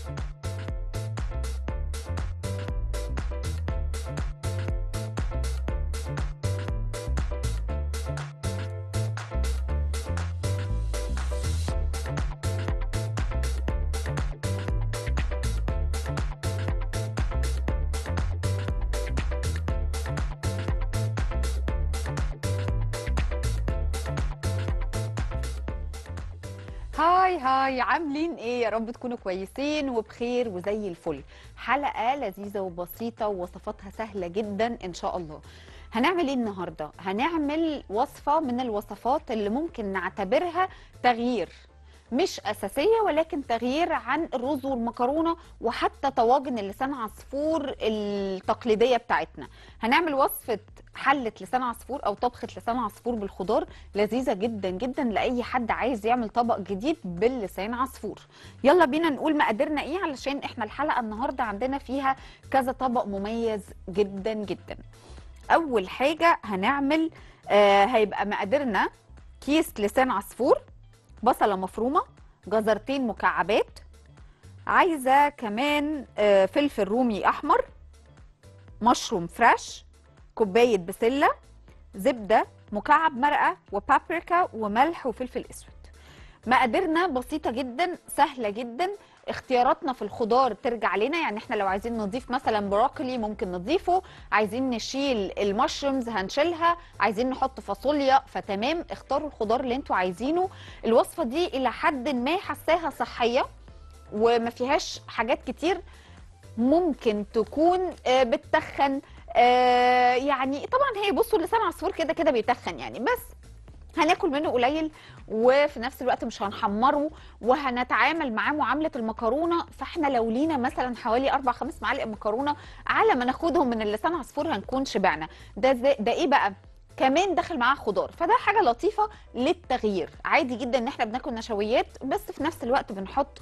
هاي هاي عاملين ايه يا رب تكونوا كويسين وبخير وزي الفل حلقة لذيذة وبسيطة ووصفاتها سهلة جدا ان شاء الله هنعمل ايه النهاردة هنعمل وصفة من الوصفات اللي ممكن نعتبرها تغيير مش أساسية ولكن تغيير عن الرز والمكرونة وحتى طواجن اللسان عصفور التقليدية بتاعتنا هنعمل وصفة حلة لسان عصفور أو طبخة لسان عصفور بالخضار لذيذة جدا جدا لأي حد عايز يعمل طبق جديد باللسان عصفور يلا بينا نقول مقاديرنا ايه علشان احنا الحلقة النهاردة عندنا فيها كذا طبق مميز جدا جدا أول حاجة هنعمل آه هيبقى مقاديرنا كيس لسان عصفور بصلة مفرومة جزرتين مكعبات عايزة كمان آه، فلفل رومي أحمر مشروم فريش كوباية بسلة زبدة مكعب مرقة وبابريكا وملح وفلفل أسود مقاديرنا بسيطة جدا سهلة جدا اختياراتنا في الخضار ترجع لنا يعني احنا لو عايزين نضيف مثلا بروكلي ممكن نضيفه عايزين نشيل المشرومز هنشيلها عايزين نحط فاصوليا فتمام اختاروا الخضار اللي انتوا عايزينه الوصفة دي الى حد ما حساها صحية وما فيهاش حاجات كتير ممكن تكون آه، بتتخن آه، يعني طبعا هي بصوا لسان عصفور كده كده بيتخن يعني بس هناكل منه قليل وفي نفس الوقت مش هنحمره وهنتعامل معاه معامله المكرونه فاحنا لو لينا مثلا حوالي اربع خمس معالق مكرونه على ما ناخدهم من اللسان عصفور هنكون شبعنا ده زي ده ايه بقى كمان داخل معاه خضار فده حاجه لطيفه للتغيير عادي جدا ان احنا بناكل نشويات بس في نفس الوقت بنحط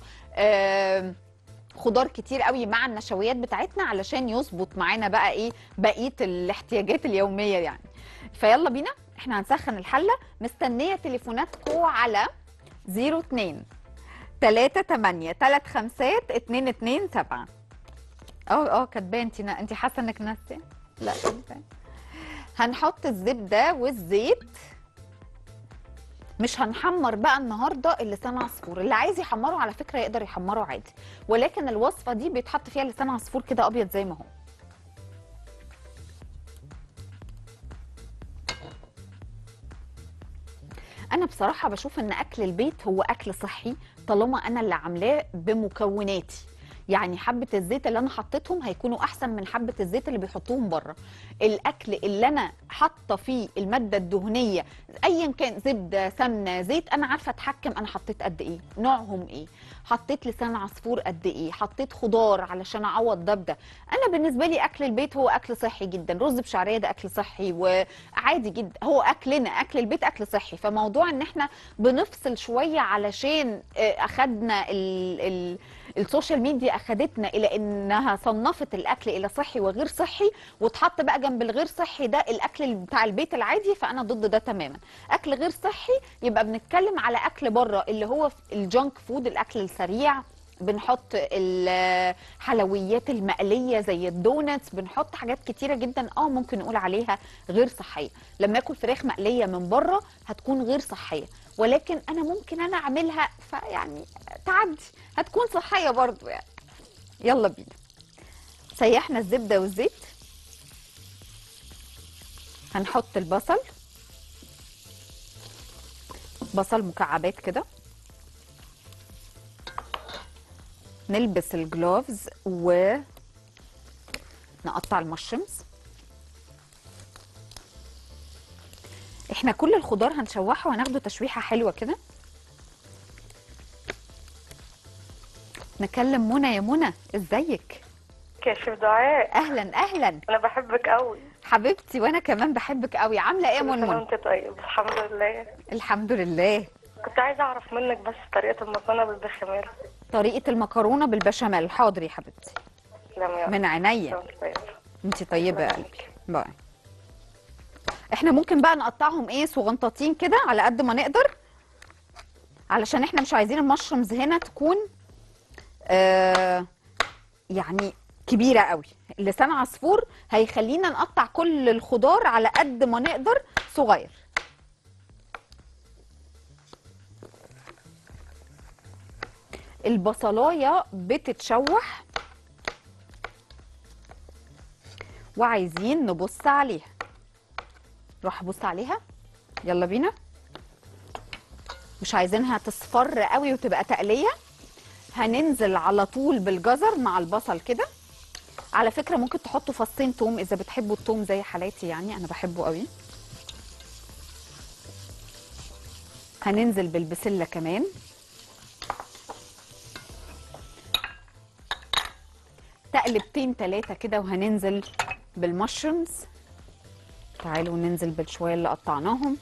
آه خضار كتير قوي مع النشويات بتاعتنا علشان يظبط معانا بقى ايه بقيه الاحتياجات اليوميه يعني فيلا بينا احنا هنسخن الحله مستنيه تليفوناتكم على 02 3 8 3 5 2 2 7 اه اه كاتباه انت انت حاسه انك ناسيه لا كاتباه. هنحط الزبده والزيت مش هنحمر بقى النهارده اللسان عصفور اللي عايز يحمره على فكره يقدر يحمره عادي ولكن الوصفه دي بيتحط فيها لسان عصفور كده ابيض زي ما هو انا بصراحه بشوف ان اكل البيت هو اكل صحي طالما انا اللي عاملاه بمكوناتي يعني حبه الزيت اللي انا حطيتهم هيكونوا احسن من حبه الزيت اللي بيحطوهم بره الاكل اللي انا حاطه فيه الماده الدهنيه ايا كان زبده سمنه زيت انا عارفه اتحكم انا حطيت قد ايه نوعهم ايه حطيت لسان عصفور قد ايه حطيت خضار علشان اعوض ده بده انا بالنسبه لي اكل البيت هو اكل صحي جدا رز بشعريه ده اكل صحي وعادي جدا هو اكلنا اكل البيت اكل صحي فموضوع ان احنا بنفصل شويه علشان آه، اخدنا ال ال السوشيال ميديا اخدتنا الى انها صنفت الاكل الى صحي وغير صحي واتحط بقى جنب الغير صحي ده الاكل بتاع البيت العادي فانا ضد ده تماما اكل غير صحي يبقى بنتكلم على اكل بره اللي هو الجانك فود الاكل السريع بنحط الحلويات المقليه زي الدونتس بنحط حاجات كتيره جدا اه ممكن نقول عليها غير صحيه لما اكل فراخ مقليه من بره هتكون غير صحيه ولكن انا ممكن انا اعملها فيعني تعدي هتكون صحيه برضو يعني يلا بينا سيحنا الزبده والزيت هنحط البصل بصل مكعبات كده نلبس الجلوفز و نقطع المشرومز احنا كل الخضار هنشوحه وهناخده تشويحه حلوه كده نكلم منى يا منى ازيك كيف دعاء اهلا اهلا انا بحبك قوي حبيبتي وانا كمان بحبك قوي عامله ايه يا كل سنة منمن وانت طيب الحمد لله الحمد لله كنت عايزه اعرف منك بس طريقه المكرونه بالبشاميل طريقه المكرونه بالبشاميل حاضر يا حبيبتي تسلم يا من عينيا وانت طيب. انت طيبه يا قلبي باي احنا ممكن بقى نقطعهم ايه صغنطاطين كده على قد ما نقدر علشان احنا مش عايزين المشرومز هنا تكون آه يعني كبيره قوي لسان عصفور هيخلينا نقطع كل الخضار على قد ما نقدر صغير البصلايه بتتشوح وعايزين نبص عليها روح ابص عليها يلا بينا مش عايزينها تصفر قوي وتبقى تقليه هننزل على طول بالجزر مع البصل كده على فكره ممكن تحطوا فصين توم اذا بتحبوا التوم زي حالاتي يعني انا بحبه قوي هننزل بالبسله كمان تقلبتين ثلاثه كده وهننزل بالمشرومز تعالوا ننزل بالشويه اللي قطعناهم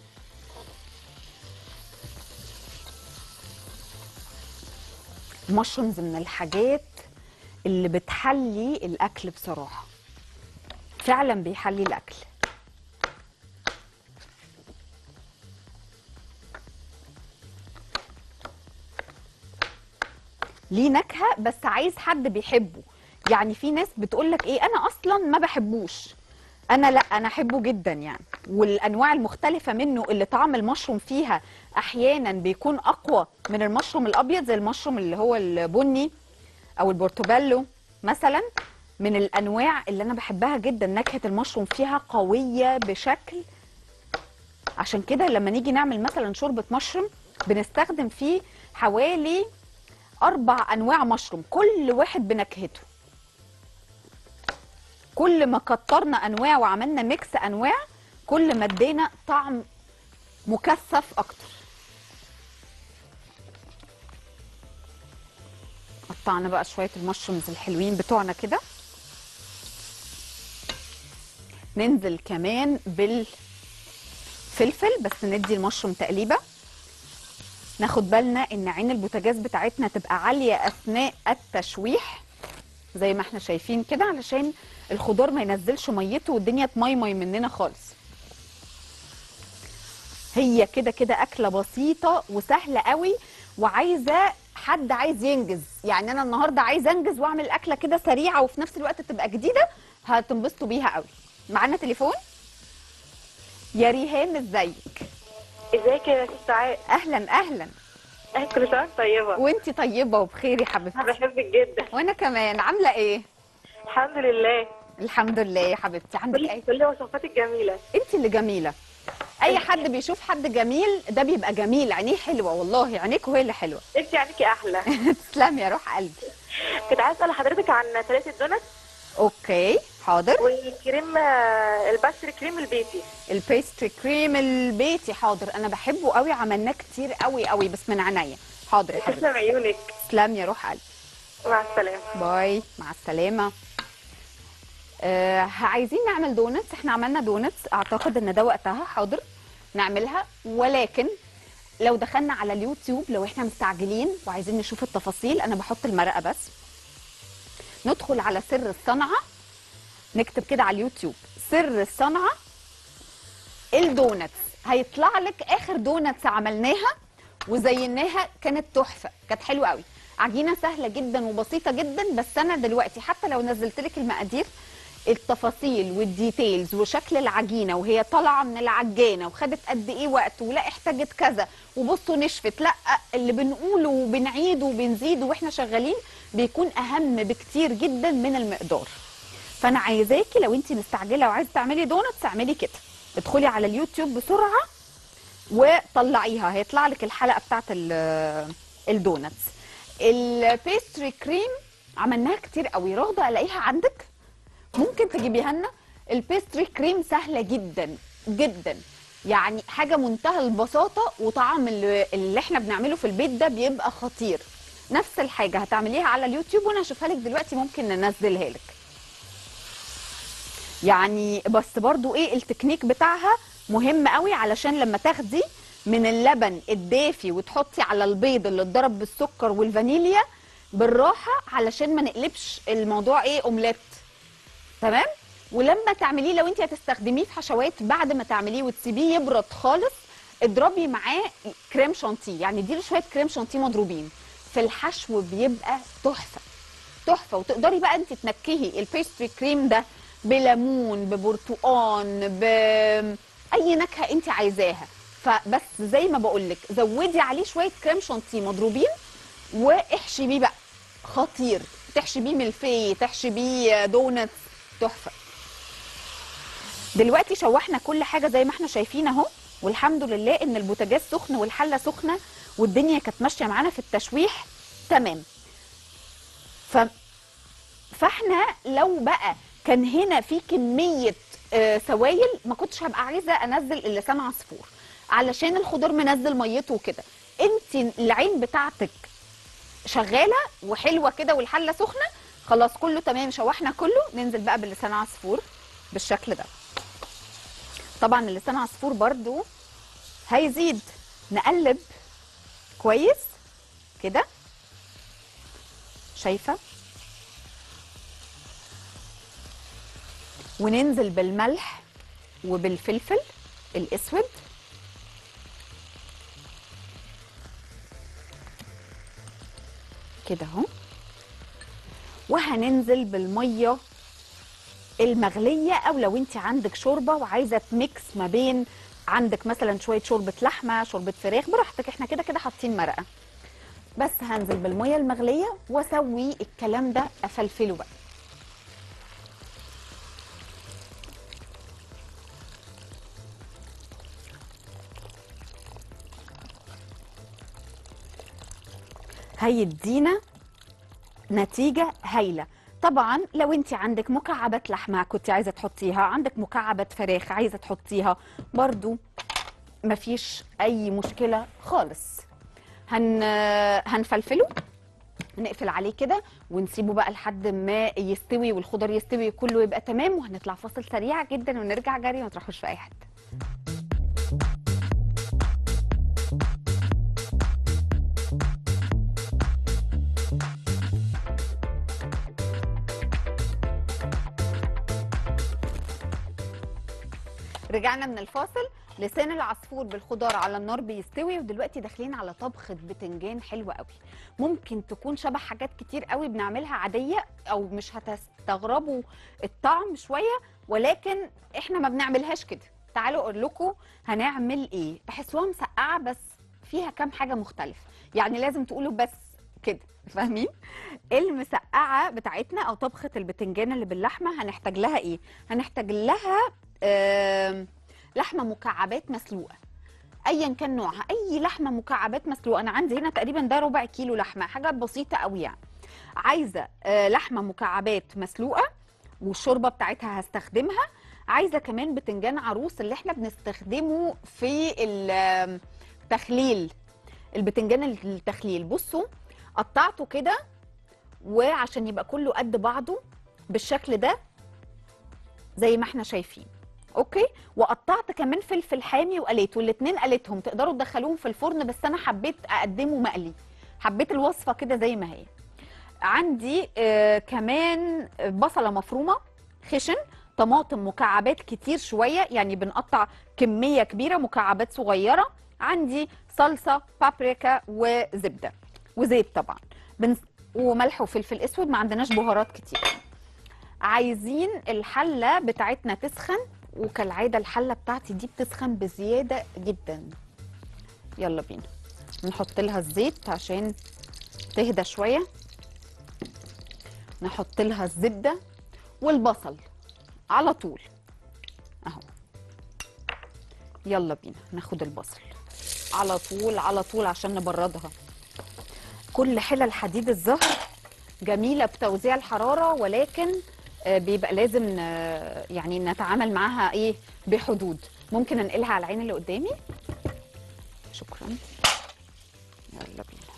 المشرومز من الحاجات اللي بتحلي الاكل بصراحه فعلا بيحلي الاكل ليه نكهه بس عايز حد بيحبه يعني في ناس بتقولك ايه انا اصلا ما بحبوش انا لا انا احبه جدا يعني والانواع المختلفه منه اللي طعم المشروم فيها احيانا بيكون اقوى من المشروم الابيض زي المشروم اللي هو البني او البورتوبالو مثلا من الانواع اللي انا بحبها جدا نكهه المشروم فيها قويه بشكل عشان كده لما نيجي نعمل مثلا شوربه مشروم بنستخدم فيه حوالي اربع انواع مشروم كل واحد بنكهته كل ما كترنا انواع وعملنا ميكس انواع كل ما ادينا طعم مكثف اكتر قطعنا بقى شويه المشرومز الحلوين بتوعنا كده ننزل كمان بالفلفل بس ندي المشروم تقليبه ناخد بالنا ان عين البوتاجاز بتاعتنا تبقى عاليه اثناء التشويح زي ما احنا شايفين كده علشان الخضار ما ينزلش ميته والدنيا تميمي مننا خالص هي كده كده اكله بسيطه وسهله قوي وعايزه حد عايز ينجز يعني انا النهارده عايزه انجز واعمل اكله كده سريعه وفي نفس الوقت تبقى جديده هتنبسطوا بيها قوي معانا تليفون يا ريهام ازيك ازيك يا ست عاء اهلا اهلا كل سنه وانت طيبه وانتي طيبه وبخير يا حبيبتي بحبك جدا وانا كمان عامله ايه الحمد لله الحمد لله يا حبيبتي عندك كل ايه كل وصفاتك جميله انت اللي جميله اي حد بيشوف حد جميل ده بيبقى جميل عينيه حلوه والله عينيكوا هي اللي حلوه انت عينيكي احلى تسلمي يا روح قلبي كنت عايزه اسال حضرتك عن طريقه الدونت اوكي حاضر والكريم آه، الباستري كريم البيتي البيستري كريم البيتي حاضر انا بحبه قوي عملناه كتير قوي قوي بس من عينيا حاضر يا حبيبتي تسلم عيونك تسلمي يا روح قلبي مع السلامه باي مع السلامة آه عايزين نعمل دونتس احنا عملنا دونتس اعتقد ان ده وقتها حاضر نعملها ولكن لو دخلنا على اليوتيوب لو احنا مستعجلين وعايزين نشوف التفاصيل انا بحط المرقة بس ندخل على سر الصنعة نكتب كده على اليوتيوب سر الصنعة الدونتس هيطلع لك اخر دونتس عملناها وزيناها كانت تحفه كانت حلوه قوي عجينه سهله جدا وبسيطه جدا بس انا دلوقتي حتى لو نزلت لك المقادير التفاصيل والديتيلز وشكل العجينه وهي طالعه من العجانه وخدت قد ايه وقت ولا احتاجت كذا وبصوا نشفت لا اللي بنقوله وبنعيده وبنزيده واحنا شغالين بيكون اهم بكتير جدا من المقدار فانا عايزاكي لو انت مستعجله وعايزه تعملي دونتس اعملي كده ادخلي على اليوتيوب بسرعه وطلعيها هيطلع لك الحلقه بتاعت ال- الدونتس البيستري كريم عملناها كتير قوي راغده الاقيها عندك ممكن تجيبيها لنا البيستري كريم سهله جدا جدا يعني حاجه منتهى البساطه وطعم اللي, اللي احنا بنعمله في البيت ده بيبقى خطير نفس الحاجه هتعمليها على اليوتيوب وانا هشوفها لك دلوقتي ممكن ننزلها لك يعني بس برضو ايه التكنيك بتاعها مهم قوي علشان لما تاخدي من اللبن الدافي وتحطي على البيض اللي اتضرب بالسكر والفانيليا بالراحه علشان ما نقلبش الموضوع ايه اومليت تمام ولما تعمليه لو انت هتستخدميه في حشوات بعد ما تعمليه وتسيبيه يبرد خالص اضربي معاه كريم شانتيه يعني اديله شويه كريم شانتيه مضروبين في الحشو بيبقى تحفه تحفه وتقدري بقى انت تنكهي البيستري كريم ده بليمون ببرتقان باي نكهه انت عايزاها فبس زي ما بقول لك زودي عليه شويه كريم شانتيه مضروبين واحشي بيه بقى خطير تحشي بيه ملفي تحشي بيه دونتس تحفه دلوقتي شوحنا كل حاجه زي ما احنا شايفين اهو والحمد لله ان البوتاجاز سخن والحله سخنه والدنيا كانت ماشيه معانا في التشويح تمام ف فاحنا لو بقى كان هنا في كميه آه، سوائل ما كنتش هبقى عايزه انزل اللسان عصفور علشان الخضار منزل ميته وكده انت العين بتاعتك شغاله وحلوه كده والحله سخنه خلاص كله تمام شوحنا كله ننزل بقى باللسان عصفور بالشكل ده طبعا اللسان عصفور برضو هيزيد نقلب كويس كده شايفه وننزل بالملح وبالفلفل الاسود كده اهو وهننزل بالميه المغليه او لو انت عندك شوربه وعايزه تميكس ما بين عندك مثلا شويه شوربه لحمه شوربه فراخ براحتك احنا كده كده حاطين مرقه بس هنزل بالميه المغليه واسوي الكلام ده افلفله بقى هيدينا نتيجة هايلة طبعا لو انت عندك مكعبات لحمة كنت عايزة تحطيها عندك مكعبات فراخ عايزة تحطيها برضو مفيش اي مشكلة خالص هن... هنفلفله نقفل عليه كده ونسيبه بقى لحد ما يستوي والخضر يستوي كله يبقى تمام وهنطلع فاصل سريع جدا ونرجع جري ما تروحوش في اي حته رجعنا من الفاصل لسان العصفور بالخضار على النار بيستوي ودلوقتي داخلين على طبخه بتنجان حلوه قوي ممكن تكون شبه حاجات كتير قوي بنعملها عاديه او مش هتستغربوا الطعم شويه ولكن احنا ما بنعملهاش كده تعالوا اقول لكم هنعمل ايه بحسوها مسقعه بس فيها كام حاجه مختلفه يعني لازم تقولوا بس كده فاهمين المسقعه بتاعتنا او طبخه البتنجان اللي باللحمه هنحتاج لها ايه هنحتاج لها آم، لحمه مكعبات مسلوقه ايا كان نوعها اي لحمه مكعبات مسلوقه انا عندي هنا تقريبا ده ربع كيلو لحمه حاجه بسيطه قوي يعني عايزه آه، لحمه مكعبات مسلوقه والشوربه بتاعتها هستخدمها عايزه كمان بتنجان عروس اللي احنا بنستخدمه في التخليل البتنجان التخليل بصوا قطعته كده وعشان يبقى كله قد بعضه بالشكل ده زي ما احنا شايفين اوكي وقطعت كمان فلفل حامي وقليت والاتنين قليتهم تقدروا تدخلوهم في الفرن بس انا حبيت اقدمه مقلي حبيت الوصفه كده زي ما هي عندي آه كمان بصله مفرومه خشن طماطم مكعبات كتير شويه يعني بنقطع كميه كبيره مكعبات صغيره عندي صلصه بابريكا وزبده وزيت طبعا بنس... وملح وفلفل اسود ما عندناش بهارات كتير عايزين الحله بتاعتنا تسخن وكالعاده الحله بتاعتي دي بتسخن بزياده جدا يلا بينا نحط لها الزيت عشان تهدى شويه نحط لها الزبده والبصل على طول اهو يلا بينا ناخد البصل على طول على طول عشان نبردها كل حلل حديد الزهر جميله بتوزيع الحراره ولكن آه، بيبقى لازم ن- يعني نتعامل معاها ايه بحدود ممكن انقلها على العين اللي قدامي شكرا يلا بينا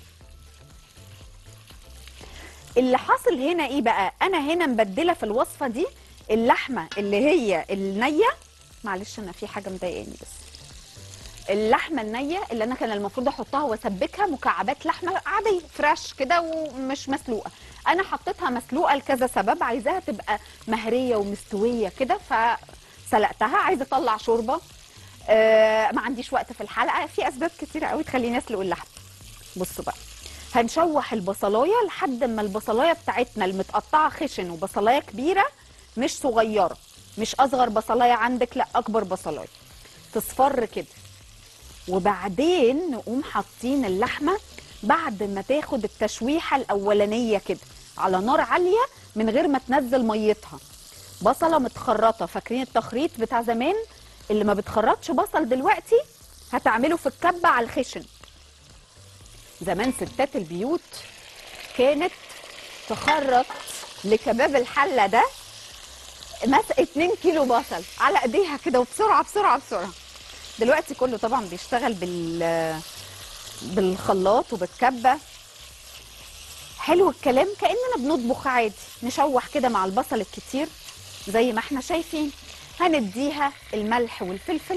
اللي حاصل هنا ايه بقى انا هنا مبدله في الوصفه دي اللحمه اللي هي النيه معلش انا في حاجه مضايقاني بس اللحمه النيه اللي انا كان المفروض احطها واسبكها مكعبات لحمه عاديه فريش كده ومش مسلوقه انا حطيتها مسلوقه لكذا سبب عايزاها تبقى مهريه ومستويه كده فسلقتها عايزه اطلع شوربه آه ما عنديش وقت في الحلقه في اسباب كتيره قوي تخليني اسلق اللحمه بصوا بقى هنشوح البصلايه لحد ما البصلايه بتاعتنا المتقطعه خشن وبصلايه كبيره مش صغيره مش اصغر بصلايه عندك لا اكبر بصلايه تصفر كده وبعدين نقوم حاطين اللحمه بعد ما تاخد التشويحه الاولانيه كده على نار عاليه من غير ما تنزل ميتها بصله متخرطه فاكرين التخريط بتاع زمان اللي ما بتخرطش بصل دلوقتي هتعمله في الكبه على الخشن زمان ستات البيوت كانت تخرط لكباب الحله ده مثلا 2 كيلو بصل على ايديها كده وبسرعه بسرعه بسرعه دلوقتي كله طبعا بيشتغل بال بالخلاط وبالكبه حلو الكلام كاننا بنطبخ عادي نشوح كده مع البصل الكتير زي ما احنا شايفين هنديها الملح والفلفل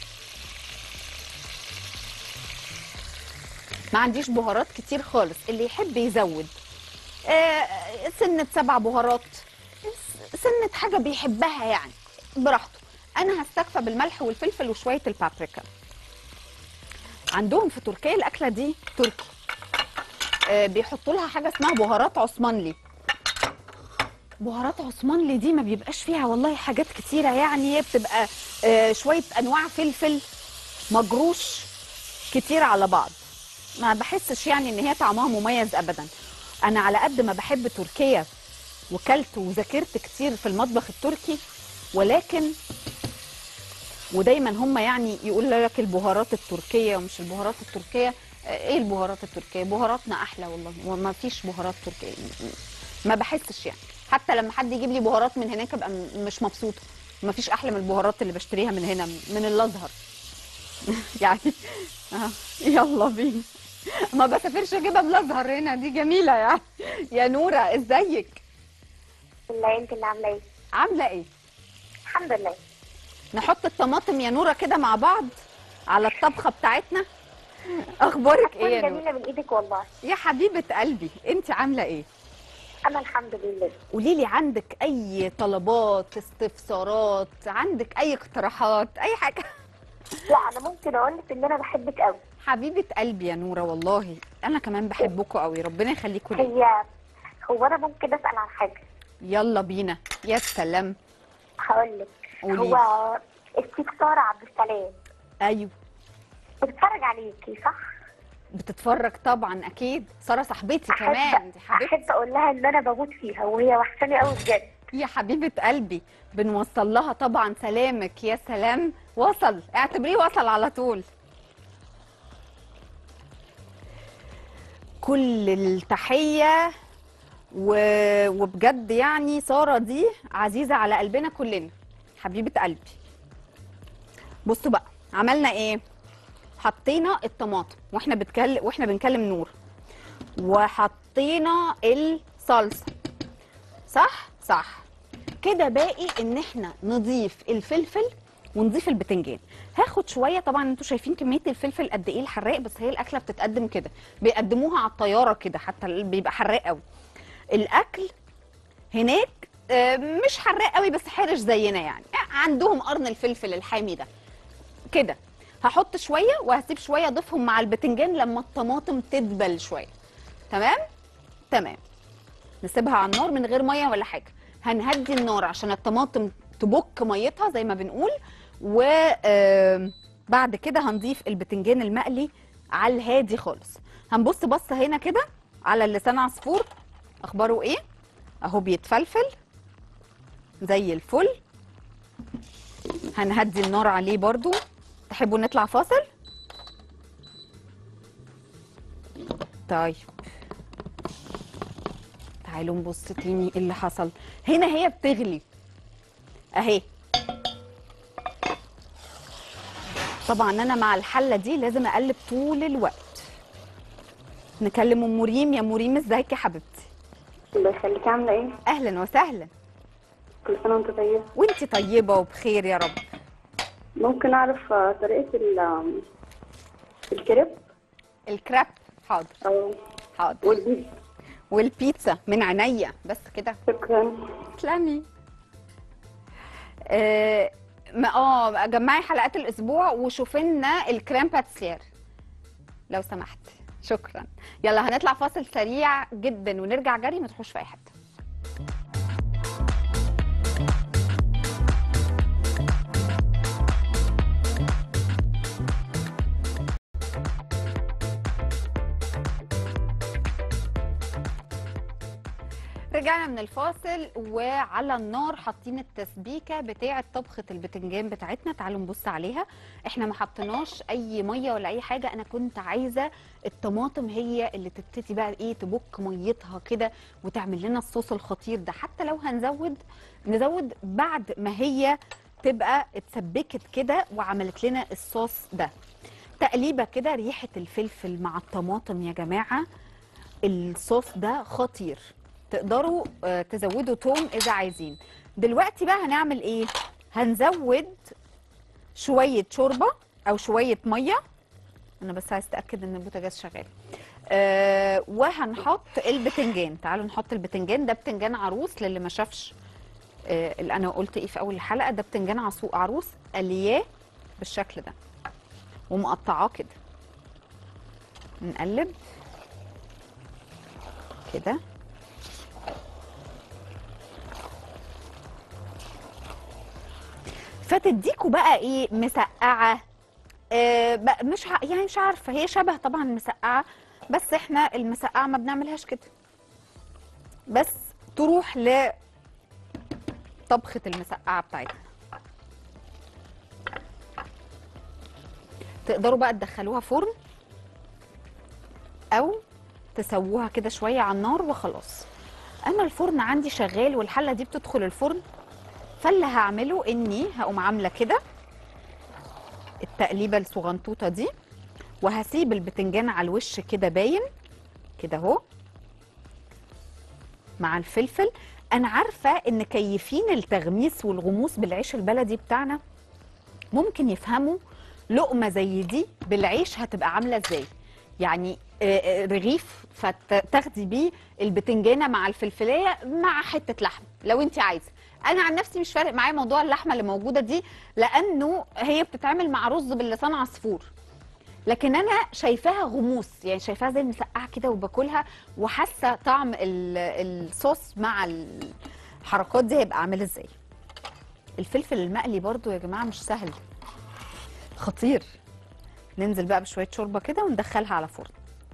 ما عنديش بهارات كتير خالص اللي يحب يزود آه، سنة سبع بهارات س- سنة حاجة بيحبها يعني براحته أنا هستكفى بالملح والفلفل وشوية البابريكا عندهم في تركيا الأكلة دي تركي آه، بيحطوا لها حاجة اسمها بهارات عثمانلي بهارات عثمانلي دي ما بيبقاش فيها والله حاجات كتيرة يعني هي بتبقى آه، شوية أنواع فلفل مجروش كتير على بعض ما بحسش يعني ان هي طعمها مميز ابدا انا على قد ما بحب تركيا وكلت وذاكرت كتير في المطبخ التركي ولكن ودايما هم يعني يقول لك البهارات التركيه ومش البهارات التركيه ايه البهارات التركيه بهاراتنا احلى والله وما فيش بهارات تركيه ما بحسش يعني حتى لما حد يجيب لي بهارات من هناك ابقى م- مش مبسوطه ما فيش احلى من البهارات اللي بشتريها من هنا من الازهر يعني آه، يلا بينا ما بسافرش اجيبها من الازهر هنا دي جميله يعني يا نوره ازيك الله انت اللي عامله ايه عامله ايه الحمد لله نحط الطماطم يا نوره كده مع بعض على الطبخه بتاعتنا اخبارك ايه يا هتكون نوره جميله من ايدك والله يا حبيبه قلبي انت عامله ايه انا الحمد لله قولي لي عندك اي طلبات استفسارات عندك اي اقتراحات اي حاجه لا انا ممكن اقول لك ان انا بحبك قوي حبيبه قلبي يا نوره والله انا كمان بحبكم قوي ربنا يخليكم لي هي هو انا ممكن اسال عن حاجه يلا بينا يا سلام هقول لك قولي. هو الست ساره عبد السلام ايوه بتتفرج عليكي صح بتتفرج طبعا اكيد ساره صاحبتي كمان احب دي حبيبتي احب اقول لها ان انا بموت فيها وهي وحشاني قوي بجد يا حبيبه قلبي بنوصل لها طبعا سلامك يا سلام وصل اعتبريه وصل على طول كل التحيه و... وبجد يعني ساره دي عزيزه على قلبنا كلنا حبيبه قلبي بصوا بقى عملنا ايه حطينا الطماطم واحنا بتكلم واحنا بنكلم نور وحطينا الصلصه صح صح كده باقي ان احنا نضيف الفلفل ونضيف البتنجان هاخد شويه طبعا انتوا شايفين كميه الفلفل قد ايه الحراق بس هي الاكله بتتقدم كده بيقدموها على الطياره كده حتى ال- بيبقى حراق قوي الاكل هناك آه، مش حراق قوي بس حرش زينا يعني عندهم قرن الفلفل الحامي ده كده هحط شويه وهسيب شويه اضيفهم مع البتنجان لما الطماطم تدبل شويه تمام تمام نسيبها على النار من غير ميه ولا حاجه هنهدي النار عشان الطماطم تبك ميتها زي ما بنقول وبعد كده هنضيف البتنجان المقلي على الهادي خالص هنبص بصه هنا كده على اللسان عصفور اخباره ايه اهو بيتفلفل زي الفل هنهدي النار عليه برضو تحبوا نطلع فاصل طيب تعالوا نبص تاني ايه اللي حصل هنا هي بتغلي اهي طبعا انا مع الحله دي لازم اقلب طول الوقت نكلم ام مريم يا مريم ازيك يا حبيبتي الله يخليكي عامله ايه اهلا وسهلا كل سنه وانت طيبه وانت طيبه وبخير يا رب ممكن اعرف آه، طريقه ال آم، الكريب الكراب حاضر او حاضر والبيت والبيتزا من عينيا بس كده شكرا تسلمي آه ما- اه جمعي حلقات الاسبوع وشوفي لنا الكريم باتسير لو سمحت شكرا يلا هنطلع فاصل سريع جدا ونرجع جري ما تروحوش في اي حته رجعنا من الفاصل وعلى النار حاطين التسبيكه بتاعه طبخه البتنجان بتاعتنا تعالوا نبص عليها احنا ما حطيناش اي ميه ولا اي حاجه انا كنت عايزه الطماطم هي اللي تبتدي بقى ايه تبك ميتها كده وتعمل لنا الصوص الخطير ده حتى لو هنزود نزود بعد ما هي تبقى اتسبكت كده وعملت لنا الصوص ده تقليبه كده ريحه الفلفل مع الطماطم يا جماعه الصوص ده خطير تقدروا آه، تزودوا توم اذا عايزين دلوقتي بقى هنعمل ايه هنزود شويه شوربه او شويه ميه انا بس عايز اتاكد ان البوتاجاز شغال آه وهنحط البتنجان تعالوا نحط البتنجان ده بتنجان عروس للي ما شافش آه اللي انا قلت ايه في اول الحلقه ده بتنجان عصو عروس قلياه بالشكل ده ومقطعاه كده نقلب كده فتديكوا بقى ايه مسقعه آه بقى مش ع... يعني مش عارفه هي شبه طبعا مسقعه بس احنا المسقعه ما بنعملهاش كده بس تروح ل طبخه المسقعه بتاعتنا تقدروا بقى تدخلوها فرن او تسووها كده شويه على النار وخلاص انا الفرن عندي شغال والحله دي بتدخل الفرن فاللي هعمله اني هقوم عامله كده التقليبه الصغنطوطه دي وهسيب البتنجان على الوش كده باين كده اهو مع الفلفل انا عارفه ان كيفين التغميس والغموس بالعيش البلدي بتاعنا ممكن يفهموا لقمه زي دي بالعيش هتبقى عامله ازاي يعني آه، آه، رغيف فتاخدي بيه البتنجانه مع الفلفلايه مع حته لحم لو انت عايزه انا عن نفسي مش فارق معايا موضوع اللحمه اللي موجوده دي لانه هي بتتعمل مع رز باللسان عصفور لكن انا شايفاها غموس يعني شايفاها زي المسقعه كده وباكلها وحاسه طعم ال- الصوص مع الحركات دي هيبقى عامل ازاي الفلفل المقلي برضو يا جماعه مش سهل خطير ننزل بقى بشويه شوربه كده وندخلها على فرن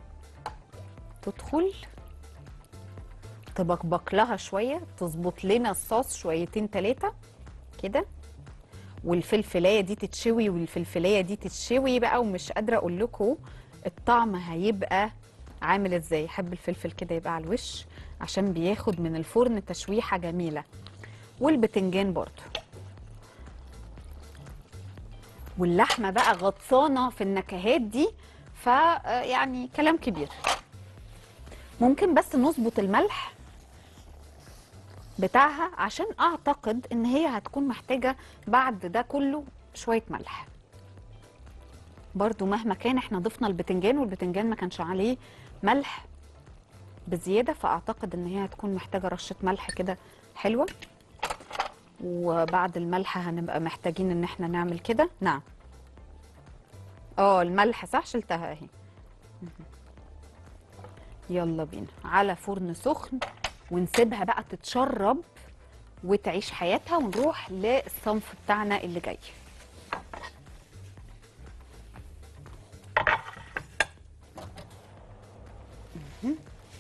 تدخل تبقبق لها شويه تظبط لنا الصوص شويتين ثلاثه كده والفلفلايه دي تتشوي والفلفلايه دي تتشوي بقى ومش قادره اقول لكم الطعم هيبقى عامل ازاي احب الفلفل كده يبقى على الوش عشان بياخد من الفرن تشويحه جميله والبتنجان برضو واللحمه بقى غطسانه في النكهات دي فيعني كلام كبير ممكن بس نظبط الملح بتاعها عشان اعتقد ان هي هتكون محتاجه بعد ده كله شويه ملح برضو مهما كان احنا ضفنا البتنجان والبتنجان ما كانش عليه ملح بزياده فاعتقد ان هي هتكون محتاجه رشه ملح كده حلوه وبعد الملح هنبقى محتاجين ان احنا نعمل كده نعم اه الملح صح شلتها اهي يلا بينا على فرن سخن ونسيبها بقى تتشرب وتعيش حياتها ونروح للصنف بتاعنا اللي جاي مهم.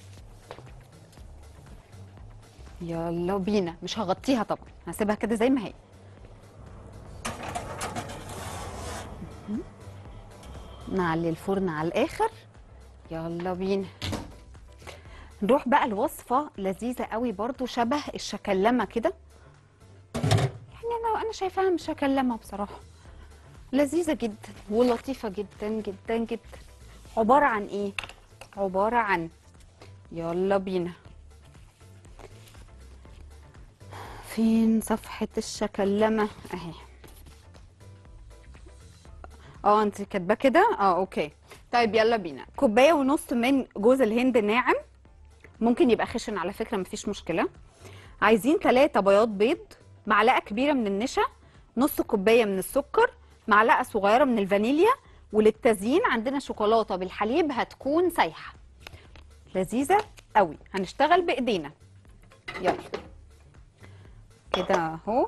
يلا بينا مش هغطيها طبعا هسيبها كده زي ما هي مهم. نعلي الفرن على الاخر يلا بينا نروح بقى لوصفه لذيذه قوي برضو شبه الشكلمه كده يعني انا انا شايفاها مش شكلمه بصراحه لذيذه جدا ولطيفه جدا جدا جدا عباره عن ايه عباره عن يلا بينا فين صفحه الشكلمه اهي اه انت كاتباه كده اه اوكي طيب يلا بينا كوبايه ونص من جوز الهند ناعم ممكن يبقى خشن على فكره مفيش مشكله عايزين ثلاثة بياض بيض معلقه كبيره من النشا نص كوبايه من السكر معلقه صغيره من الفانيليا وللتزيين عندنا شوكولاته بالحليب هتكون سايحه لذيذه قوي هنشتغل بايدينا يلا كده اهو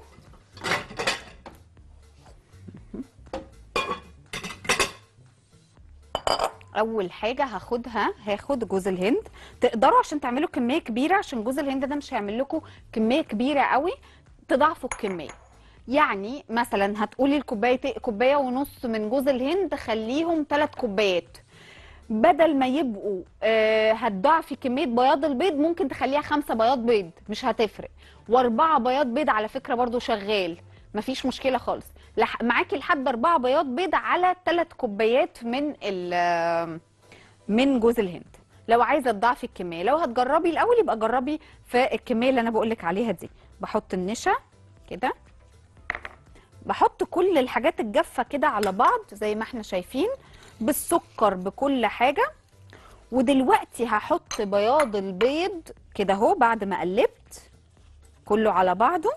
اول حاجه هاخدها هاخد جوز الهند تقدروا عشان تعملوا كميه كبيره عشان جوز الهند ده مش هيعمل لكم كميه كبيره قوي تضاعفوا الكميه يعني مثلا هتقولي الكوبايه كوبايه ونص من جوز الهند خليهم ثلاث كوبايات بدل ما يبقوا آه هتضاعفي كميه بياض البيض ممكن تخليها خمسة بياض بيض مش هتفرق واربعة بياض بيض على فكره برضو شغال مفيش مشكله خالص لح... معاكي لحد اربعة بياض بيض على ثلاث كوبايات من ال من جوز الهند لو عايزه تضاعفي الكميه لو هتجربي الاول يبقى جربي في الكميه اللي انا بقول لك عليها دي بحط النشا كده بحط كل الحاجات الجافه كده على بعض زي ما احنا شايفين بالسكر بكل حاجه ودلوقتي هحط بياض البيض كده اهو بعد ما قلبت كله على بعضه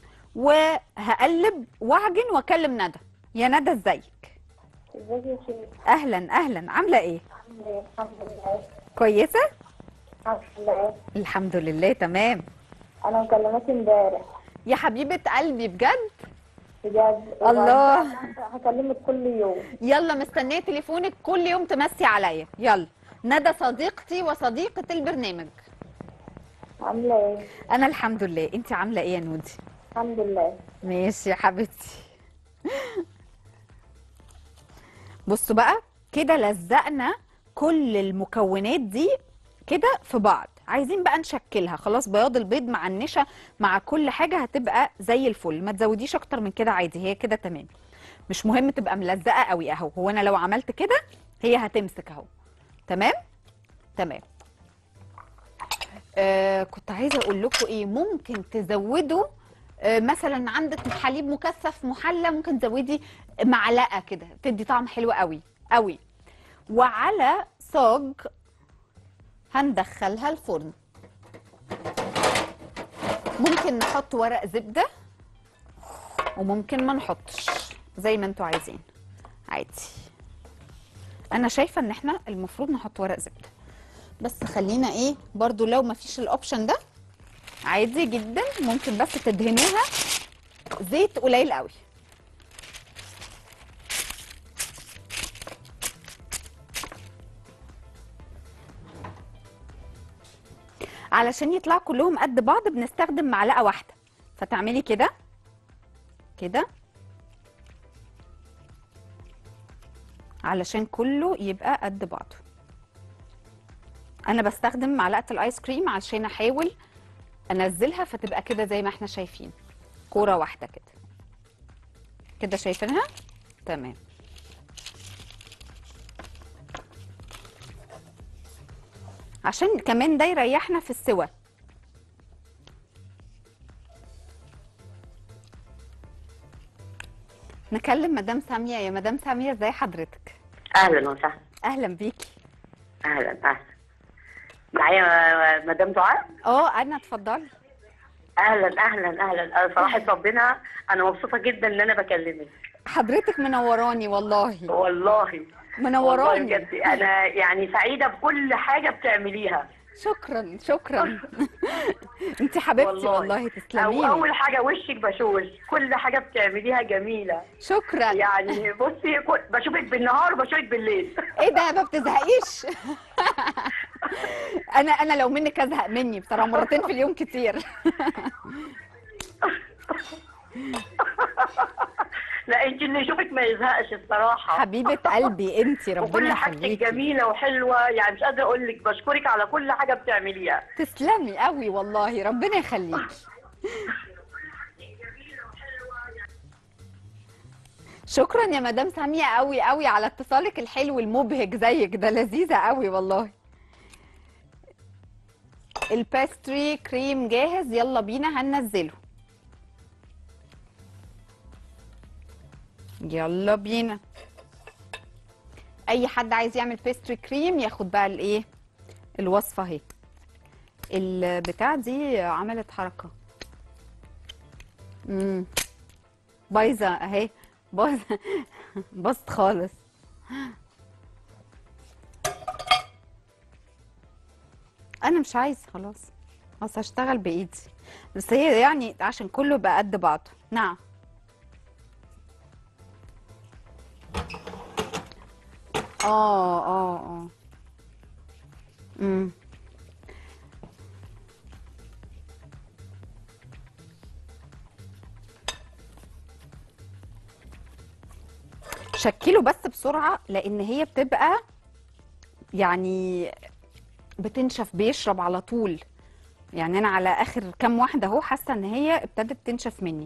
وهقلب واعجن واكلم ندى يا ندى ازيك ازيك يا شيخ اهلا اهلا عامله ايه الحمد لله كويسه الحمد لله الحمد لله تمام انا مكلماك امبارح يا حبيبه قلبي بجد بجد الله. هكلمك كل يوم يلا مستنيه تليفونك كل يوم تمسي عليا يلا ندى صديقتي وصديقه البرنامج عامله ايه انا الحمد لله انت عامله ايه يا نودي الحمد لله ماشي يا حبيبتي بصوا بقى كده لزقنا كل المكونات دي كده في بعض عايزين بقى نشكلها خلاص بياض البيض مع النشا مع كل حاجه هتبقى زي الفل ما تزوديش اكتر من كده عادي هي كده تمام مش مهم تبقى ملزقه قوي اهو هو انا لو عملت كده هي هتمسك اهو تمام تمام آه كنت عايزه اقول لكم ايه ممكن تزودوا آه مثلا عندك حليب مكثف محلى ممكن تزودي معلقه كده تدي طعم حلو قوي قوي وعلى صاج هندخلها الفرن ممكن نحط ورق زبده وممكن ما نحطش زي ما انتوا عايزين عادي انا شايفه ان احنا المفروض نحط ورق زبده بس خلينا ايه برضو لو ما فيش الاوبشن ده عادي جدا ممكن بس تدهنوها زيت قليل قوي علشان يطلعوا كلهم قد بعض بنستخدم معلقه واحده فتعملي كده كده علشان كله يبقى قد بعضه انا بستخدم معلقه الايس كريم علشان احاول انزلها فتبقى كده زي ما احنا شايفين كوره واحده كده كده شايفينها تمام عشان كمان ده يريحنا في السوى نكلم مدام ساميه يا مدام ساميه ازي حضرتك اهلا وسهلا اهلا بيكي اهلا اهلا معايا مدام دعاء اه انا اتفضلي اهلا اهلا اهلا أنا صراحه ربنا انا مبسوطه جدا ان انا بكلمك حضرتك منوراني والله والله والله منوراني بجد انا يعني سعيده بكل حاجه بتعمليها شكرا شكرا انت حبيبتي والله أو تسلمي اول حاجه وشك بشوش كل حاجه بتعمليها جميله شكرا يعني بصي كل- بشوفك بالنهار وبشوفك بالليل ايه ده ما بتزهقيش انا انا لو منك ازهق مني بصراحه مرتين في اليوم كتير لا انت اللي يشوفك ما يزهقش الصراحه حبيبه قلبي انت ربنا وكل حاجتك يخليكي جميله وحلوه يعني مش قادره اقول لك بشكرك على كل حاجه بتعمليها تسلمي قوي والله ربنا يخليكي شكرا يا مدام سامية قوي قوي على اتصالك الحلو المبهج زيك ده لذيذة قوي والله الباستري كريم جاهز يلا بينا هننزله يلا بينا اي حد عايز يعمل بيستري كريم ياخد بقى الايه الوصفة اهي البتاع دي عملت حركة امم بايظة اهي بايظة باظت خالص انا مش عايز خلاص خلاص هشتغل بايدي بس هي يعني عشان كله يبقى قد بعضه نعم اه اه اه امم شكله بس بسرعة لأن هي بتبقى يعني بتنشف بيشرب على طول يعني أنا على آخر كام واحدة أهو حاسة إن هي ابتدت تنشف مني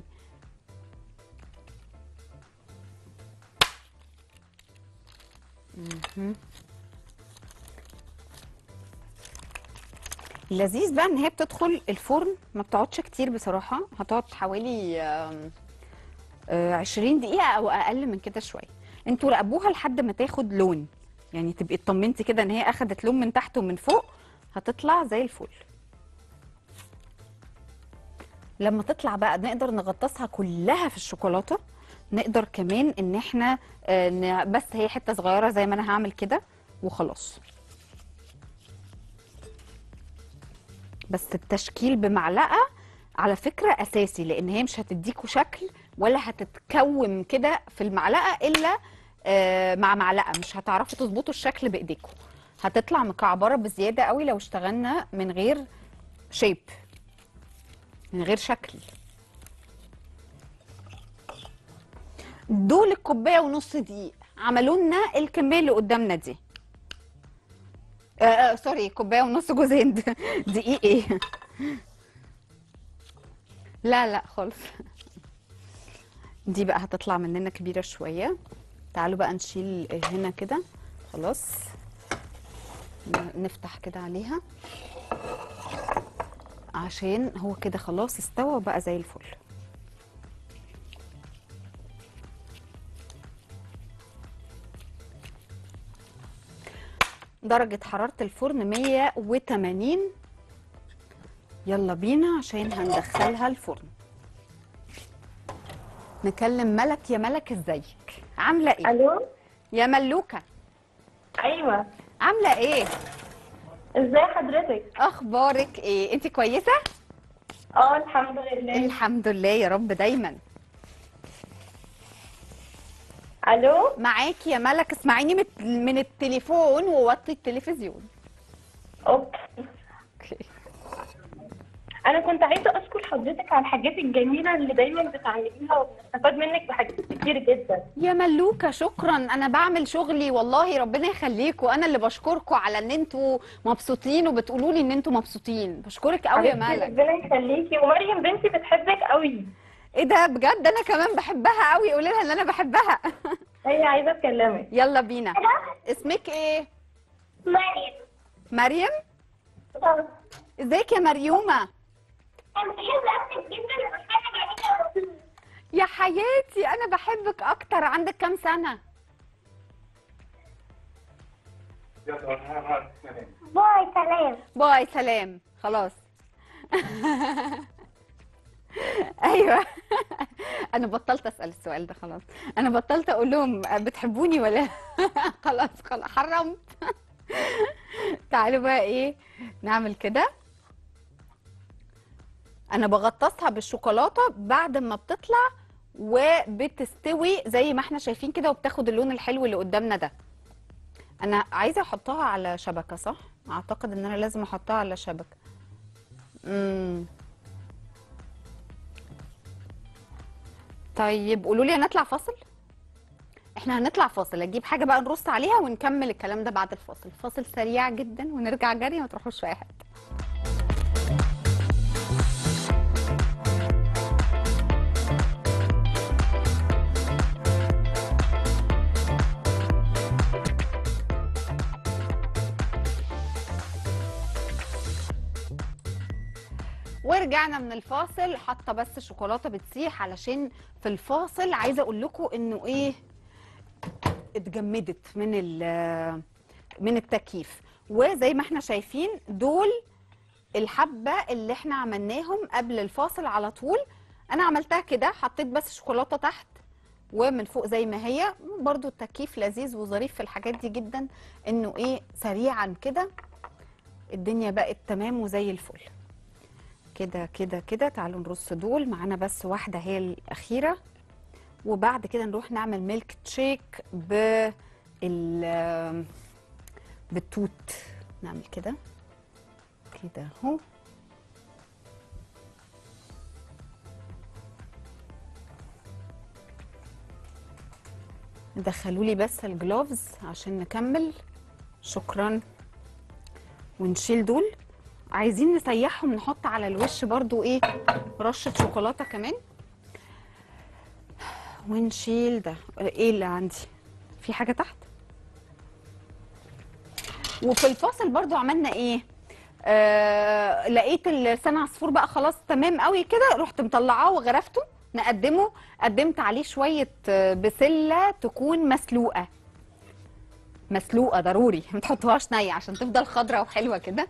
مهم. اللذيذ بقى ان هي بتدخل الفرن ما بتقعدش كتير بصراحه هتقعد حوالي آم، آه، 20 دقيقه او اقل من كده شويه انتوا راقبوها لحد ما تاخد لون يعني تبقي اطمنتي كده ان هي اخدت لون من تحت ومن فوق هتطلع زي الفل لما تطلع بقى نقدر نغطسها كلها في الشوكولاته نقدر كمان ان احنا آه، ن- بس هي حته صغيره زي ما انا هعمل كده وخلاص بس التشكيل بمعلقه على فكره اساسي لان هي مش هتديكوا شكل ولا هتتكوم كده في المعلقه الا آه، مع معلقه مش هتعرفوا تظبطوا الشكل بايديكم هتطلع مكعبره بزياده قوي لو اشتغلنا من غير شيب من غير شكل دول الكوبايه ونص دقيق عملوا لنا الكميه اللي قدامنا دي آه آه سوري كوبايه ونص جوز هند دقيق ايه لا لا خالص دي بقى هتطلع مننا كبيره شويه تعالوا بقى نشيل هنا كده خلاص ن- نفتح كده عليها عشان هو كده خلاص استوى بقى زي الفل درجة حرارة الفرن 180 يلا بينا عشان هندخلها الفرن نكلم ملك يا ملك ازيك عاملة ايه الو يا ملوكة ايوه عاملة ايه ازاي حضرتك اخبارك ايه انت كويسة اه الحمد لله الحمد لله يا رب دايما الو معاكي يا ملك اسمعيني مت- من التليفون ووطي التلفزيون اوكي اوكي انا كنت عايزه اشكر حضرتك على الحاجات الجميله اللي دايما بتعمليها وبنستفاد منك بحاجات كتير جدا يا ملوكة شكرا انا بعمل شغلي والله ربنا يخليكوا انا اللي بشكركوا على ان انتوا مبسوطين وبتقولوا لي ان انتوا مبسوطين بشكرك قوي يا حبيبتي ملك ربنا يخليكي ومريم بنتي بتحبك قوي ايه ده بجد انا كمان بحبها قوي قولي لها ان انا بحبها هي عايزه تكلمك يلا بينا اسمك ايه مريم مريم ازيك يا مريومه يا حياتي انا بحبك اكتر عندك كام سنه باي سلام باي سلام خلاص ايوه انا بطلت اسال السؤال ده خلاص انا بطلت اقول لهم بتحبوني ولا خلاص خلاص حرمت تعالوا بقى ايه نعمل كده انا بغطسها بالشوكولاته بعد ما بتطلع وبتستوي زي ما احنا شايفين كده وبتاخد اللون الحلو اللي قدامنا ده انا عايزه احطها على شبكه صح اعتقد ان انا لازم احطها على شبكه امم طيب قولوا لي هنطلع فاصل احنا هنطلع فاصل اجيب حاجه بقى نرص عليها ونكمل الكلام ده بعد الفاصل فاصل سريع جدا ونرجع جري ما تروحوش في اي حته ورجعنا من الفاصل حاطه بس شوكولاته بتسيح علشان في الفاصل عايزه اقول لكم انه ايه اتجمدت من ال- من التكييف وزي ما احنا شايفين دول الحبه اللي احنا عملناهم قبل الفاصل على طول انا عملتها كده حطيت بس شوكولاته تحت ومن فوق زي ما هي برضو التكييف لذيذ وظريف في الحاجات دي جدا انه ايه سريعا كده الدنيا بقت تمام وزي الفل كده كده كده تعالوا نرص دول معانا بس واحدة هي الأخيرة وبعد كده نروح نعمل ميلك تشيك بال بالتوت نعمل كده كده اهو دخلوا لي بس الجلوفز عشان نكمل شكرا ونشيل دول عايزين نسيحهم نحط على الوش برضو ايه رشة شوكولاتة كمان ونشيل ده ايه اللي عندي في حاجة تحت وفي الفاصل برضو عملنا ايه آه لقيت لسان عصفور بقى خلاص تمام قوي كده رحت مطلعاه وغرفته نقدمه قدمت عليه شوية آه، بسلة تكون مسلوقة مسلوقة ضروري ما تحطوهاش نية عشان تفضل خضرة وحلوة كده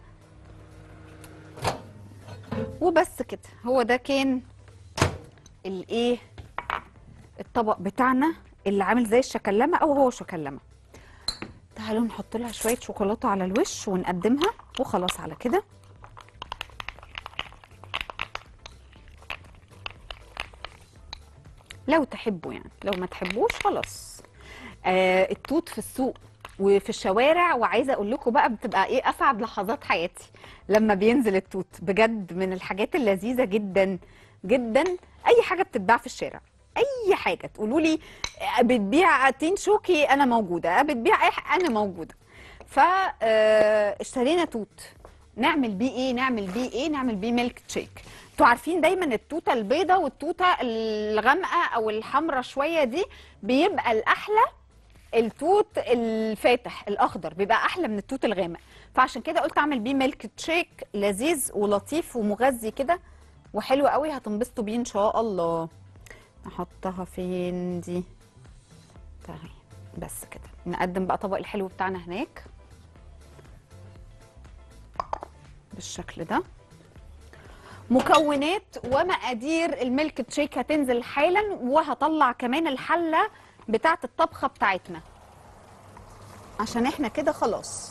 وبس كده هو ده كان الايه الطبق بتاعنا اللي عامل زي الشكلمه او هو شكلمه تعالوا نحط لها شويه شوكولاته على الوش ونقدمها وخلاص على كده لو تحبوا يعني لو ما تحبوش خلاص آه التوت في السوق وفي الشوارع وعايزه اقول لكم بقى بتبقى ايه اسعد لحظات حياتي لما بينزل التوت بجد من الحاجات اللذيذه جدا جدا اي حاجه بتتباع في الشارع اي حاجه تقولوا لي بتبيع تين شوكي انا موجوده بتبيع اي حاجة انا موجوده فاشترينا توت نعمل بيه ايه نعمل بيه ايه نعمل بيه ميلك تشيك انتوا عارفين دايما التوته البيضه والتوته الغامقه او الحمراء شويه دي بيبقى الاحلى التوت الفاتح الاخضر بيبقى احلى من التوت الغامق فعشان كده قلت اعمل بيه ميلك تشيك لذيذ ولطيف ومغذي كده وحلو قوي هتنبسطوا بيه ان شاء الله نحطها فين دي طيب بس كده نقدم بقى طبق الحلو بتاعنا هناك بالشكل ده مكونات ومقادير الميلك تشيك هتنزل حالا وهطلع كمان الحله بتاعه الطبخه بتاعتنا عشان احنا كده خلاص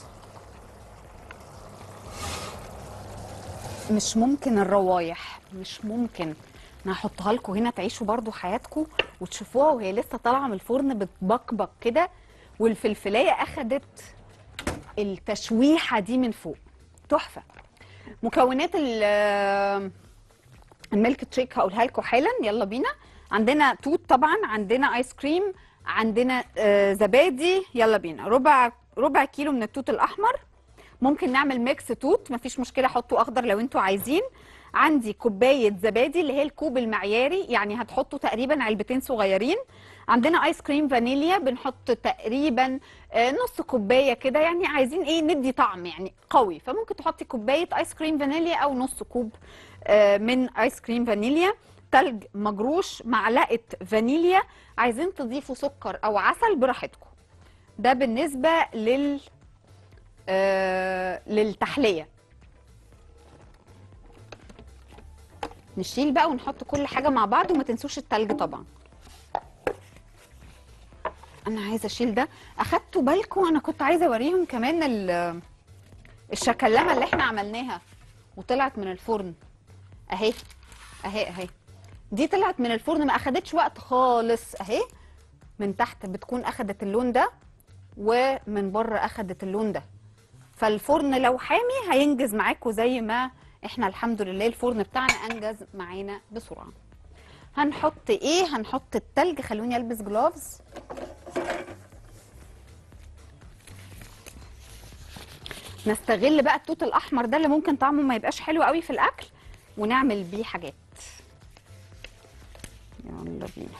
مش ممكن الروايح مش ممكن انا هحطها لكم هنا تعيشوا برضو حياتكم وتشوفوها وهي لسه طالعه من الفرن بتبقبق كده والفلفلايه اخدت التشويحه دي من فوق تحفه مكونات ال- الميلك تشيك هقولها لكم حالا يلا بينا عندنا توت طبعا عندنا ايس كريم عندنا آه، زبادي يلا بينا ربع ربع كيلو من التوت الاحمر ممكن نعمل ميكس توت مفيش مشكله حطوا اخضر لو انتوا عايزين عندي كوبايه زبادي اللي هي الكوب المعياري يعني هتحطوا تقريبا علبتين صغيرين عندنا ايس كريم فانيليا بنحط تقريبا آه، نص كوبايه كده يعني عايزين ايه ندي طعم يعني قوي فممكن تحطي كوبايه ايس كريم فانيليا او نص كوب آه، من ايس كريم فانيليا تلج مجروش معلقه فانيليا عايزين تضيفوا سكر او عسل براحتكم ده بالنسبه لل آه، للتحليه نشيل بقى ونحط كل حاجه مع بعض وما تنسوش التلج طبعا انا عايزه اشيل ده اخدتوا بالكم انا كنت عايزه اوريهم كمان ال- الشكلمه اللي احنا عملناها وطلعت من الفرن اهي اهي اهي دي طلعت من الفرن ما اخدتش وقت خالص اهي من تحت بتكون اخدت اللون ده ومن بره اخدت اللون ده فالفرن لو حامي هينجز معاكم زي ما احنا الحمد لله الفرن بتاعنا انجز معانا بسرعه هنحط ايه هنحط التلج خلوني البس جلوفز نستغل بقى التوت الاحمر ده اللي ممكن طعمه ما يبقاش حلو قوي في الاكل ونعمل بيه حاجات يلا بينا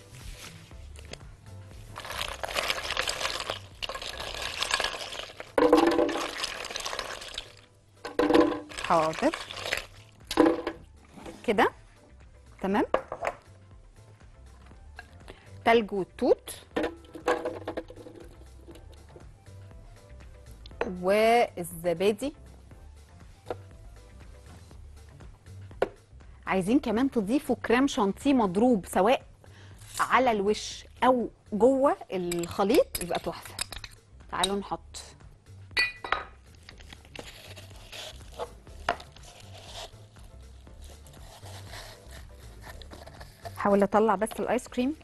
حاضر كده تمام تلج والتوت والزبادي عايزين كمان تضيفوا كريم شانتيه مضروب سواء على الوش او جوه الخليط يبقى تحفه تعالوا نحط حاول اطلع بس الايس كريم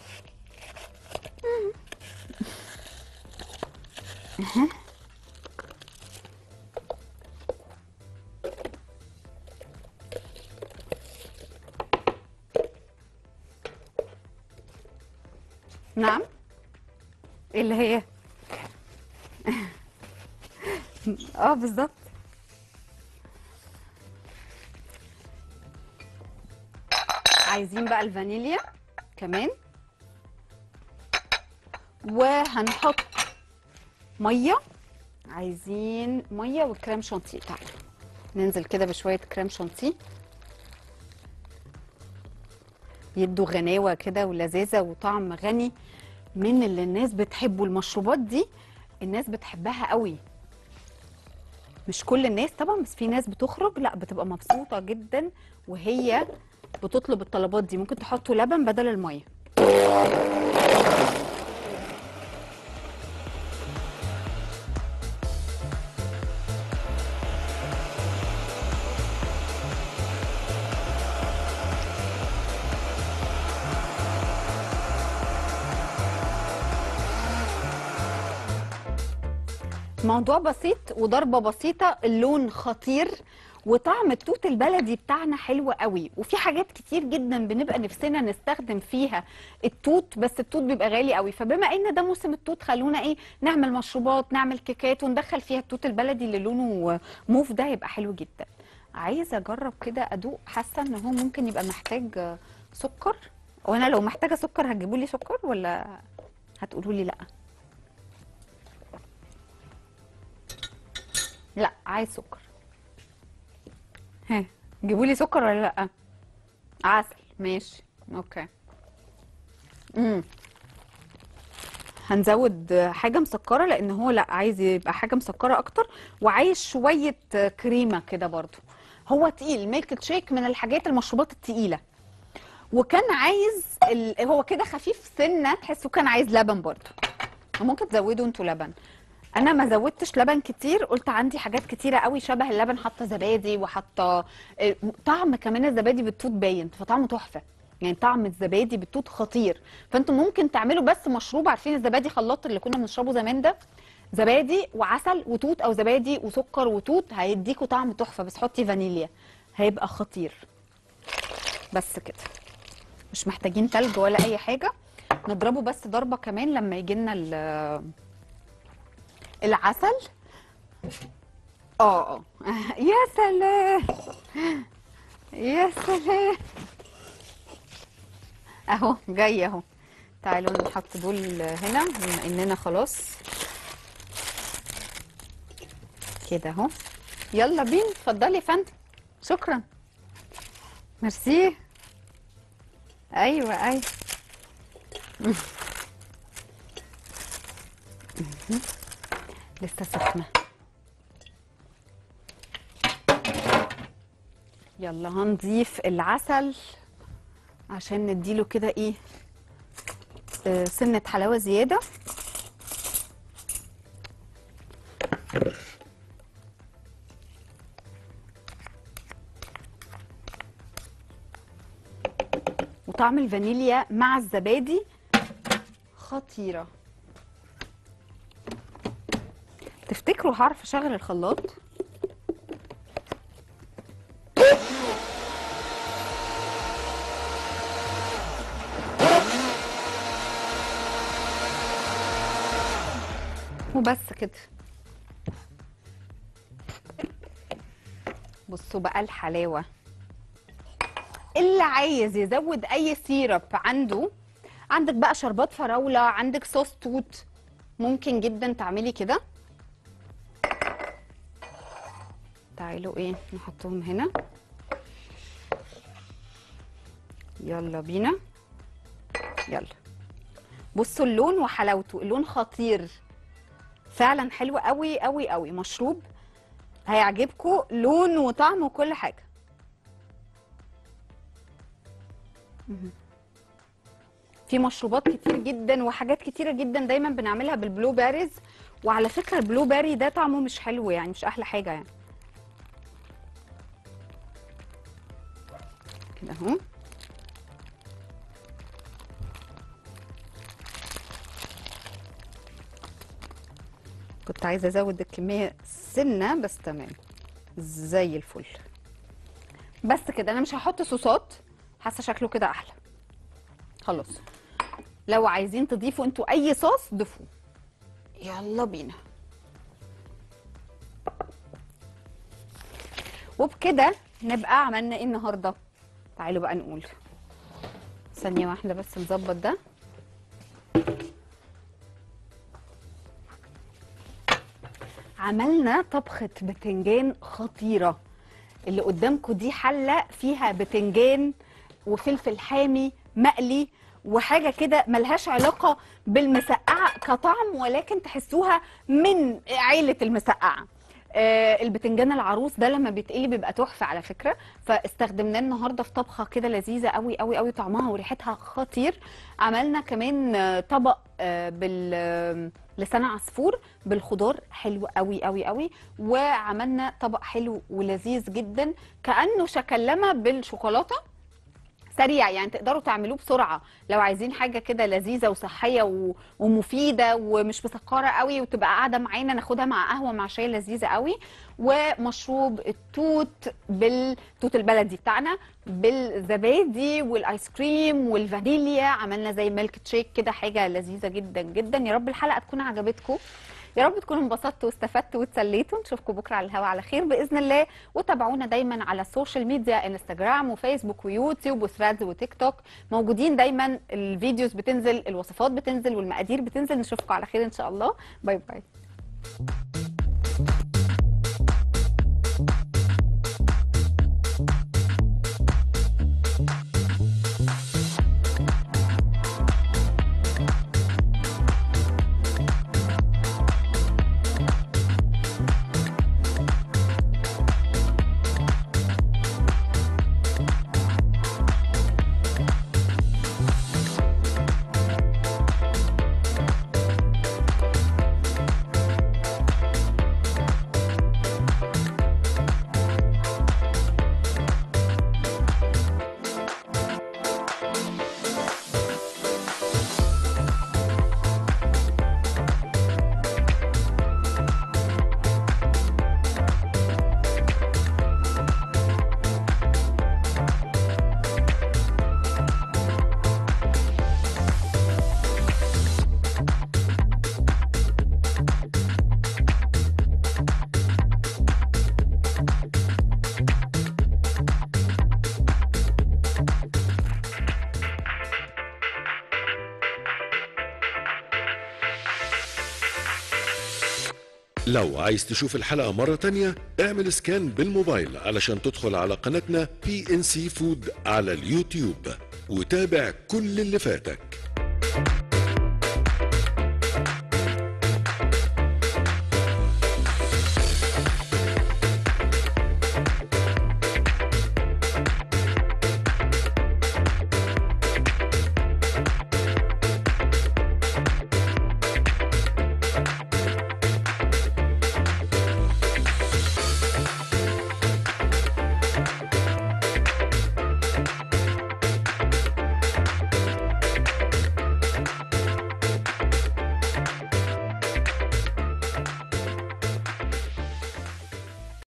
أها. نعم إيه اللي هي اه بالظبط عايزين بقى الفانيليا كمان وهنحط ميه عايزين ميه وكريم شانتيه تعالوا ننزل كده بشويه كريم شانتيه يدوا غناوه كده ولذاذه وطعم غني من اللي الناس بتحبه المشروبات دي الناس بتحبها قوي مش كل الناس طبعا بس في ناس بتخرج لا بتبقى مبسوطه جدا وهي بتطلب الطلبات دي ممكن تحطوا لبن بدل الميه موضوع بسيط وضربه بسيطه اللون خطير وطعم التوت البلدي بتاعنا حلو قوي وفي حاجات كتير جدا بنبقى نفسنا نستخدم فيها التوت بس التوت بيبقى غالي قوي فبما ان ده موسم التوت خلونا ايه نعمل مشروبات نعمل كيكات وندخل فيها التوت البلدي اللي لونه موف ده يبقى حلو جدا عايزه اجرب كده ادوق حاسه ان هو ممكن يبقى محتاج سكر وانا لو محتاجه سكر هتجيبوا لي سكر ولا هتقولوا لي لا لا عايز سكر ها جيبوا لي سكر ولا لا عسل ماشي اوكي امم هنزود حاجه مسكره لان هو لا عايز يبقى حاجه مسكره اكتر وعايز شويه كريمه كده برضو هو تقيل ميلك شيك من الحاجات المشروبات التقيله وكان عايز ال... هو كده خفيف سنه تحسوا كان عايز لبن برضو وممكن تزودوا انتوا لبن انا ما زودتش لبن كتير قلت عندي حاجات كتيره قوي شبه اللبن حاطه زبادي وحاطه آه، طعم كمان الزبادي بالتوت باين فطعمه تحفه يعني طعم الزبادي بالتوت خطير فانتوا ممكن تعملوا بس مشروب عارفين الزبادي خلاط اللي كنا بنشربه زمان ده زبادي وعسل وتوت او زبادي وسكر وتوت هيديكوا طعم تحفه بس حطي فانيليا هيبقى خطير بس كده مش محتاجين تلج ولا اي حاجه نضربه بس ضربه كمان لما يجي لنا ال- العسل اه اه يا سلام يا سلام اهو جاي اهو تعالوا نحط دول هنا بما اننا خلاص كده اهو يلا بينا اتفضلي يا فندم شكرا ميرسي ايوه ايوه لسه سخنه يلا هنضيف العسل عشان نديله كده ايه آه، سنة حلاوة زيادة وطعم الفانيليا مع الزبادي خطيرة تفتكروا هعرف اشغل الخلاط وبس كده بصوا بقى الحلاوه اللي عايز يزود اي سيرب عنده عندك بقى شربات فراوله عندك صوص توت ممكن جدا تعملي كده تعالوا ايه نحطهم هنا يلا بينا يلا بصوا اللون وحلاوته اللون خطير فعلا حلو قوي قوي قوي مشروب هيعجبكم لون وطعم وكل حاجه مهم. في مشروبات كتير جدا وحاجات كتيره جدا دايما بنعملها بالبلو بيريز وعلى فكره البلو بيري ده طعمه مش حلو يعني مش احلى حاجه يعني كده اهو كنت عايزه ازود الكميه سنه بس تمام زي الفل بس كده انا مش هحط صوصات حاسه شكله كده احلى خلاص لو عايزين تضيفوا انتوا اي صوص ضيفوه يلا بينا وبكده نبقى عملنا ايه النهارده تعالوا بقى نقول ثانيه واحده بس نظبط ده عملنا طبخة بتنجان خطيرة اللي قدامكم دي حلة فيها بتنجان وفلفل حامي مقلي وحاجة كده ملهاش علاقة بالمسقعة كطعم ولكن تحسوها من عيلة المسقعة آه البتنجان العروس ده لما بيتقلي بيبقى تحفه على فكره فاستخدمناه النهارده في طبخه كده لذيذه قوي قوي قوي طعمها وريحتها خطير عملنا كمان آه، طبق آه بال آه، لسان عصفور بالخضار حلو قوي قوي قوي وعملنا طبق حلو ولذيذ جدا كانه شكلمه بالشوكولاته سريع يعني تقدروا تعملوه بسرعه لو عايزين حاجه كده لذيذه وصحيه و- ومفيده ومش مسكره قوي وتبقى قاعده معانا ناخدها مع قهوه مع شاي لذيذه قوي ومشروب التوت بالتوت البلدي بتاعنا بالزبادي والايس كريم والفانيليا عملنا زي ميلك تشيك كده حاجه لذيذه جدا جدا يا رب الحلقه تكون عجبتكم يا رب تكونوا انبسطتوا واستفدتوا واتسليتوا نشوفكم بكره على الهوا على خير باذن الله وتابعونا دايما على السوشيال ميديا انستجرام وفيسبوك ويوتيوب وثريدز وتيك توك موجودين دايما الفيديوز بتنزل الوصفات بتنزل والمقادير بتنزل نشوفكم على خير ان شاء الله باي باي لو عايز تشوف الحلقة مرة تانية اعمل سكان بالموبايل علشان تدخل على قناتنا بي ان سي فود على اليوتيوب وتابع كل اللي فاتك